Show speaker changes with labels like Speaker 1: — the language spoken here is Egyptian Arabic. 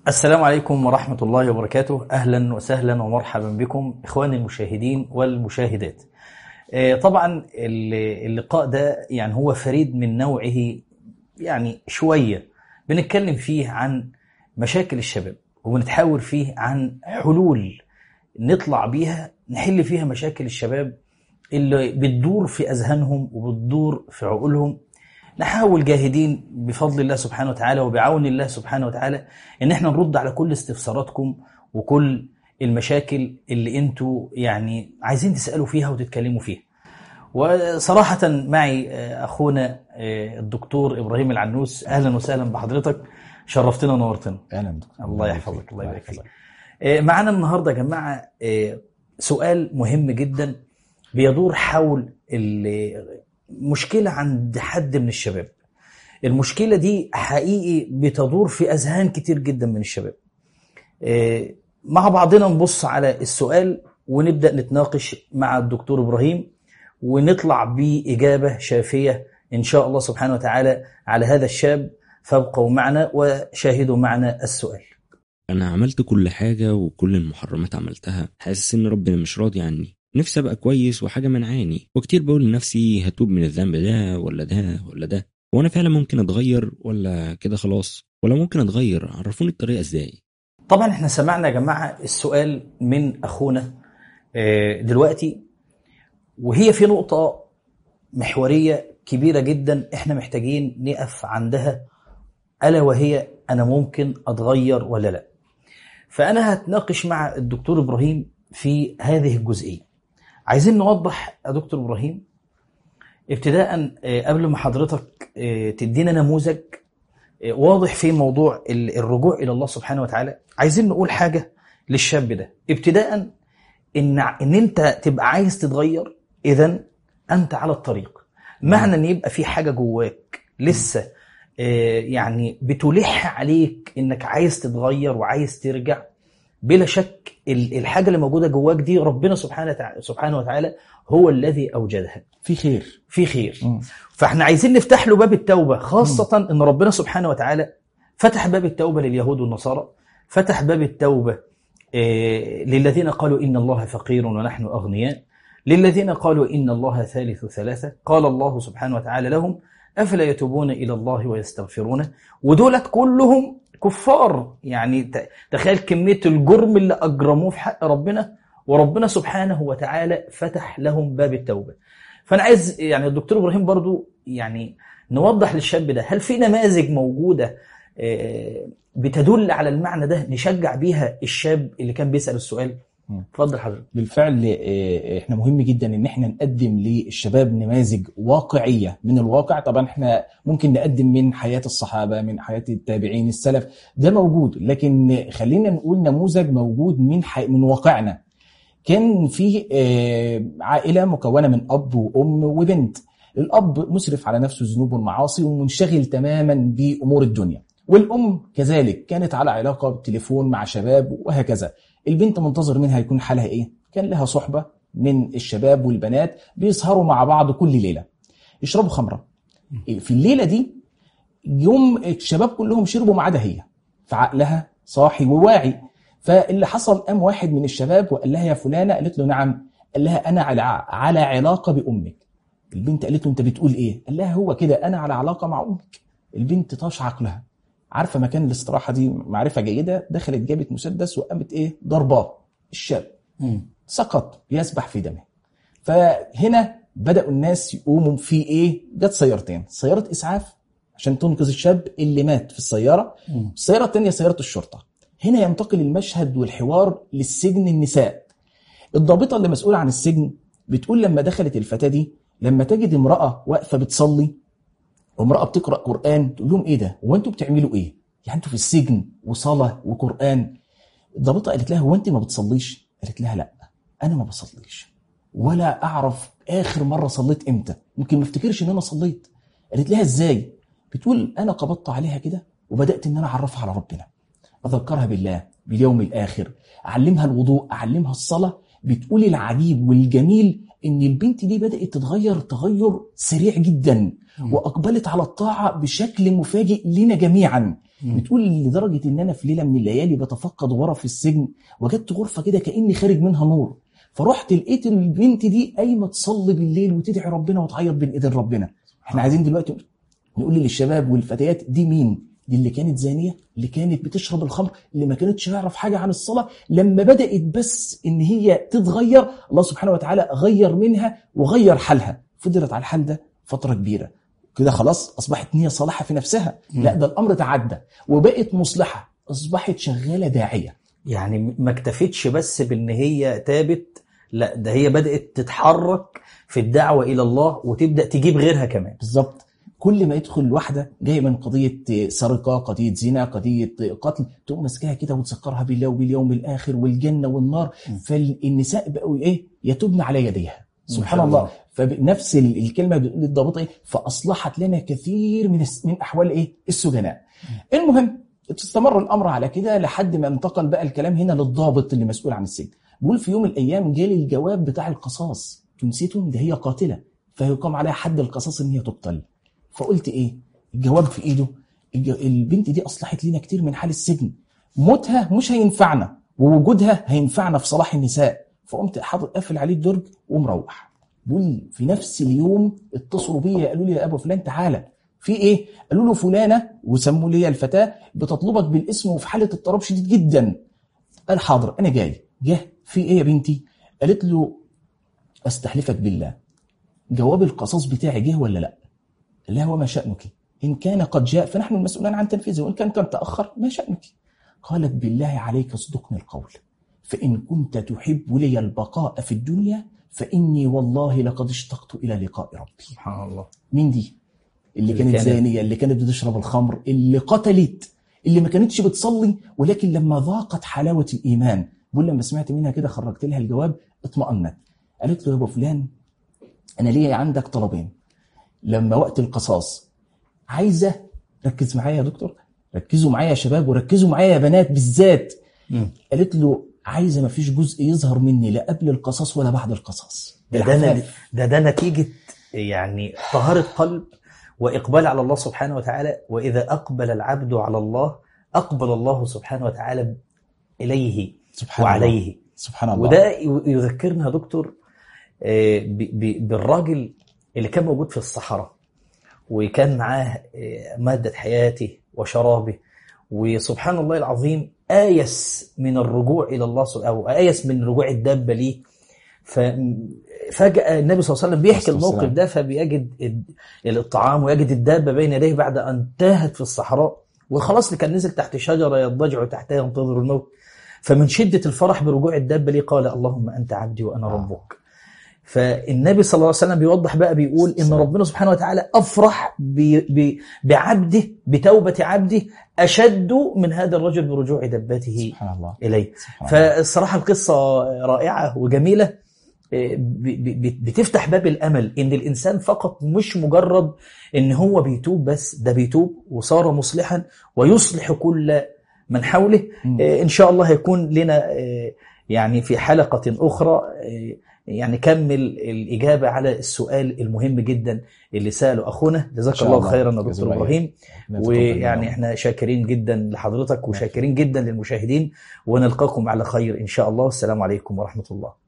Speaker 1: السلام عليكم ورحمة الله وبركاته أهلا وسهلا ومرحبا بكم إخواني المشاهدين والمشاهدات آه، طبعا اللقاء ده يعني هو فريد من نوعه يعني شوية بنتكلم فيه عن مشاكل الشباب وبنتحاور فيه عن حلول نطلع بيها نحل فيها مشاكل الشباب اللي بتدور في أذهانهم وبتدور في عقولهم نحاول جاهدين بفضل الله سبحانه وتعالى وبعون الله سبحانه وتعالى ان احنا نرد على كل استفساراتكم وكل المشاكل اللي انتوا يعني عايزين تسالوا فيها وتتكلموا فيها. وصراحة معي أخونا الدكتور إبراهيم العنوس أهلا وسهلا بحضرتك شرفتنا ونورتنا
Speaker 2: اهلا
Speaker 1: الله يحفظك الله يبارك فيك معنا النهاردة يا جماعة سؤال مهم جدا بيدور حول مشكلة عند حد من الشباب المشكلة دي حقيقي بتدور في أذهان كتير جدا من الشباب مع بعضنا نبص على السؤال ونبدأ نتناقش مع الدكتور إبراهيم ونطلع بإجابة شافية إن شاء الله سبحانه وتعالى على هذا الشاب فابقوا معنا وشاهدوا معنا السؤال
Speaker 3: أنا عملت كل حاجة وكل المحرمات عملتها حاسس إن ربنا مش راضي عني نفسي أبقى كويس وحاجة منعاني وكتير بقول لنفسي هتوب من الذنب ده ولا ده ولا ده هو أنا فعلا ممكن أتغير ولا كده خلاص ولا ممكن أتغير عرفوني الطريقة إزاي
Speaker 1: طبعا احنا سمعنا يا جماعة السؤال من أخونا دلوقتي وهي في نقطة محورية كبيرة جدا احنا محتاجين نقف عندها ألا وهي أنا ممكن أتغير ولا لا فأنا هتناقش مع الدكتور إبراهيم في هذه الجزئية عايزين نوضح يا دكتور إبراهيم ابتداء قبل ما حضرتك تدينا نموذج واضح في موضوع الرجوع إلى الله سبحانه وتعالى عايزين نقول حاجة للشاب ده ابتداء إن, إن أنت تبقى عايز تتغير إذا أنت على الطريق معنى أن يبقى في حاجة جواك لسه يعني بتلح عليك انك عايز تتغير وعايز ترجع بلا شك الحاجه اللي موجوده جواك دي ربنا سبحانه سبحانه وتعالى هو الذي اوجدها
Speaker 2: في خير
Speaker 1: في خير م. فاحنا عايزين نفتح له باب التوبه خاصه م. ان ربنا سبحانه وتعالى فتح باب التوبه لليهود والنصارى فتح باب التوبه للذين قالوا ان الله فقير ونحن اغنياء للذين قالوا ان الله ثالث ثلاثه قال الله سبحانه وتعالى لهم أفلا يتوبون إلى الله ويستغفرونه ودولت كلهم كفار يعني تخيل كمية الجرم اللي أجرموه في حق ربنا وربنا سبحانه وتعالى فتح لهم باب التوبة فأنا عايز يعني الدكتور إبراهيم برضو يعني نوضح للشاب ده هل في نماذج موجودة بتدل على المعنى ده نشجع بيها الشاب اللي كان بيسأل السؤال اتفضل حضرتك
Speaker 2: بالفعل احنا مهم جدا ان احنا نقدم للشباب نماذج واقعيه من الواقع طبعا احنا ممكن نقدم من حياه الصحابه من حياه التابعين السلف ده موجود لكن خلينا نقول نموذج موجود من حي... من واقعنا كان في عائله مكونه من اب وام وبنت الاب مسرف على نفسه الذنوب والمعاصي ومنشغل تماما بامور الدنيا والام كذلك كانت على علاقه بالتليفون مع شباب وهكذا البنت منتظر منها يكون حالها ايه كان لها صحبة من الشباب والبنات بيسهروا مع بعض كل ليلة يشربوا خمرة في الليلة دي يوم الشباب كلهم شربوا ما عدا هي فعقلها صاحي وواعي فاللي حصل قام واحد من الشباب وقال لها يا فلانة قالت له نعم قال لها أنا على على علاقة بأمك البنت قالت له أنت بتقول إيه قال لها هو كده أنا على علاقة مع أمك البنت طاش عقلها عارفه مكان الاستراحه دي معرفه جيده دخلت جابت مسدس وقامت ايه ضرباه الشاب م. سقط يسبح في دمه فهنا بداوا الناس يقوموا في ايه جت سيارتين سياره اسعاف عشان تنقذ الشاب اللي مات في السياره م. السياره الثانيه سياره الشرطه هنا ينتقل المشهد والحوار للسجن النساء الضابطه اللي مسؤوله عن السجن بتقول لما دخلت الفتاه دي لما تجد امراه واقفه بتصلي وامراه بتقرا قران تقول لهم ايه ده هو انتوا بتعملوا ايه يعني انتوا في السجن وصلاه وقران الضابطه قالت لها هو انت ما بتصليش قالت لها لا انا ما بصليش ولا اعرف اخر مره صليت امتى ممكن ما افتكرش ان انا صليت قالت لها ازاي بتقول انا قبضت عليها كده وبدات ان انا اعرفها على ربنا اذكرها بالله باليوم الاخر اعلمها الوضوء اعلمها الصلاه بتقول العجيب والجميل ان البنت دي بدات تتغير تغير سريع جدا
Speaker 1: مم.
Speaker 2: واقبلت على الطاعه بشكل مفاجئ لنا جميعا
Speaker 1: مم.
Speaker 2: بتقول لدرجه ان انا في ليله من الليالي بتفقد غرف السجن وجدت غرفه كده كاني خارج منها نور فرحت لقيت البنت دي قايمه تصلي بالليل وتدعي ربنا وتعيط بين ايدين ربنا احنا عايزين دلوقتي نقول للشباب والفتيات دي مين دي اللي كانت زانيه اللي كانت بتشرب الخمر اللي ما كانتش تعرف حاجه عن الصلاه لما بدات بس ان هي تتغير الله سبحانه وتعالى غير منها وغير حالها فضلت على الحال ده فتره كبيره كده خلاص اصبحت نيه صالحه في نفسها
Speaker 1: مم.
Speaker 2: لا ده الامر تعدى وبقت مصلحه اصبحت شغاله داعيه
Speaker 1: يعني ما اكتفتش بس بان هي تابت لا ده هي بدات تتحرك في الدعوه الى الله وتبدا تجيب غيرها كمان
Speaker 2: بالظبط كل ما يدخل واحده جايه من قضيه سرقه قضيه زنا قضيه قتل تقوم ماسكاها كده وتذكرها بالله وباليوم الاخر والجنه والنار
Speaker 1: م.
Speaker 2: فالنساء بقوا ايه يتبن على يديها سبحان
Speaker 1: شاء
Speaker 2: الله
Speaker 1: الله.
Speaker 2: فنفس ال- الكلمه بتقول الضابطه ايه فاصلحت لنا كثير من الس- من احوال ايه السجناء المهم استمر الامر على كده لحد ما انتقل بقى الكلام هنا للضابط اللي مسؤول عن السجن بيقول في يوم من الايام جالي الجواب بتاع القصاص تنسيتم ده هي قاتله فيقام عليها حد القصاص ان هي تقتل فقلت ايه الجواب في ايده الج- البنت دي اصلحت لنا كتير من حال السجن موتها مش هينفعنا ووجودها هينفعنا في صلاح النساء فقمت حاطط قافل عليه الدرج ومروح بيقول في نفس اليوم اتصلوا بيا قالوا لي يا ابو فلان تعالى في ايه قالوا له فلانه وسموا لي الفتاه بتطلبك بالاسم وفي حاله اضطراب شديد جدا قال حاضر انا جاي جه في ايه يا بنتي قالت له استحلفك بالله جواب القصاص بتاعي جه ولا لا قال لها وما شأنك إن كان قد جاء فنحن المسؤولون عن تنفيذه وإن كان كان تأخر ما شأنك قالت بالله عليك اصدقني القول فإن كنت تحب لي البقاء في الدنيا فإني والله لقد اشتقت إلى لقاء ربي
Speaker 1: سبحان الله
Speaker 2: مين دي اللي
Speaker 1: اللي
Speaker 2: كانت
Speaker 1: كانت-
Speaker 2: زانية اللي كانت بتشرب الخمر اللي قتلت اللي ما كانتش بتصلي ولكن لما ذاقت حلاوة الإيمان بقول لما سمعت منها كده خرجت لها الجواب اطمأنت قالت له يا أبو فلان أنا ليا عندك طلبين لما وقت القصاص عايزة ركز معايا يا دكتور ركزوا معايا يا شباب وركزوا معايا يا بنات بالذات
Speaker 1: مم.
Speaker 2: قالت له عايزة ما فيش جزء يظهر مني لا قبل القصاص ولا بعد القصاص
Speaker 1: ده ده,
Speaker 2: العفاف.
Speaker 1: ده ده نتيجه يعني طهاره قلب واقبال على الله سبحانه وتعالى واذا اقبل العبد على الله اقبل الله سبحانه وتعالى اليه
Speaker 2: سبحان الله
Speaker 1: وعليه
Speaker 2: سبحان الله
Speaker 1: وده ي- يذكرنا يا دكتور آه، ب- ب- بالراجل اللي كان موجود في الصحراء وكان معاه آه، مادة حياته وشرابه وسبحان الله العظيم آيس من الرجوع إلى الله سب- أو آيس من رجوع الدابة ليه ففجأة النبي صلى الله عليه وسلم بيحكي
Speaker 2: عليه الصلاة
Speaker 1: الموقف
Speaker 2: والسلام.
Speaker 1: ده فبيجد ال- الطعام ويجد الدابة بين يديه بعد أن تاهت في الصحراء وخلاص اللي كان نزل تحت شجرة يضجع تحتها ينتظر الموت فمن شدة الفرح برجوع الدابة ليه قال اللهم أنت عبدي وأنا
Speaker 2: آه.
Speaker 1: ربك فالنبي صلى الله عليه وسلم بيوضح بقى بيقول إن
Speaker 2: سلام.
Speaker 1: ربنا سبحانه وتعالى أفرح ب- ب- بعبده بتوبة عبده أشد من هذا الرجل برجوع دبته
Speaker 2: سبحان الله
Speaker 1: إليه
Speaker 2: سبحان الله.
Speaker 1: فالصراحة القصة رائعة وجميلة ب- ب- ب- بتفتح باب الأمل إن الإنسان فقط مش مجرد إن هو بيتوب بس ده بيتوب وصار مصلحا ويصلح كل من حوله
Speaker 2: مم.
Speaker 1: آه، إن شاء الله هيكون لنا آه، يعني في حلقة أخرى آه، يعني كمل الإجابة على السؤال المهم جدا اللي سأله أخونا جزاك
Speaker 2: شاء
Speaker 1: الله
Speaker 2: الله.
Speaker 1: خيرا يا
Speaker 2: جزاك
Speaker 1: دكتور
Speaker 2: الله
Speaker 1: إبراهيم
Speaker 2: نتقبل
Speaker 1: ويعني
Speaker 2: منهم.
Speaker 1: احنا شاكرين جدا لحضرتك وشاكرين جدا للمشاهدين ونلقاكم على خير إن شاء الله والسلام عليكم ورحمة الله